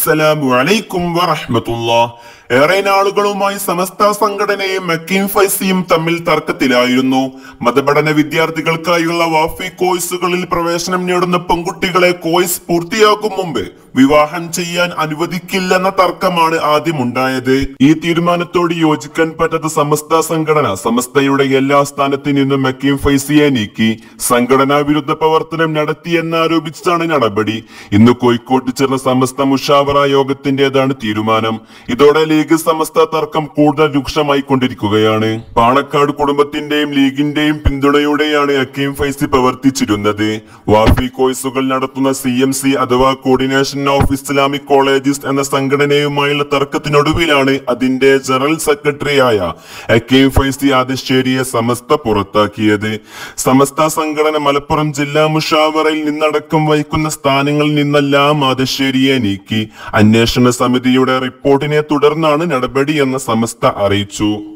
അസ്സലാമു അലൈക്കും വറഹ്മത്തുള്ളാ ഏറെ നാളുകളുമായി സമസ്ത സംഘടനയും മക്കീം ഫൈസിയും തമ്മിൽ തർക്കത്തിലായിരുന്നു മതപഠന വിദ്യാർത്ഥികൾക്കായുള്ള വാഫി കോഴ്സുകളിൽ പ്രവേശനം നേടുന്ന പെൺകുട്ടികളെ കോഴ്സ് പൂർത്തിയാക്കും മുമ്പ് വിവാഹം ചെയ്യാൻ അനുവദിക്കില്ലെന്ന തർക്കമാണ് ആദ്യം ഉണ്ടായത് ഈ തീരുമാനത്തോട് യോജിക്കാൻ പറ്റാത്ത സമസ്ത സംഘടന സമസ്തയുടെ എല്ലാ സ്ഥാനത്തു നിന്നും മക്കീം ഫൈസിയെ നീക്കി സംഘടനാ വിരുദ്ധ പ്രവർത്തനം നടത്തിയെന്നാരോപിച്ചാണ് നടപടി ഇന്ന് കോഴിക്കോട്ട് ചേർന്ന സമസ്ത മുഷാവറ യോഗത്തിന്റേതാണ് തീരുമാനം ഇതോടെ ലീഗ് സമസ്ത തർക്കം കൂടുതൽ രൂക്ഷമായി കൊണ്ടിരിക്കുകയാണ് പാണക്കാട് കുടുംബത്തിന്റെയും ലീഗിന്റെയും പിന്തുണയോടെയാണ് അക്കീം ഫൈസി പ്രവർത്തിച്ചിരുന്നത് വാഫി കോഴ്സുകൾ നടത്തുന്ന സി എം സി അഥവാ കോർഡിനേഷൻ ഓഫ് ഇസ്ലാമിക് കോളേജസ് എന്ന സംഘടനയുമായുള്ള തർക്കത്തിനൊടുവിലാണ് അതിന്റെ ജനറൽ സെക്രട്ടറിയായ അക്കീം ഫൈസി ആദശ്ശേരിയെ സമസ്ത പുറത്താക്കിയത് സമസ്ത സംഘടന മലപ്പുറം ജില്ലാ മുഷാവറയിൽ നിന്നടക്കം വഹിക്കുന്ന സ്ഥാനങ്ങളിൽ നിന്നെല്ലാം ആദശ്ശേരിയെ നീക്കി അന്വേഷണ സമിതിയുടെ റിപ്പോർട്ടിനെ തുടർന്നാണ് നടപടിയെന്ന് സമസ്ത അറിയിച്ചു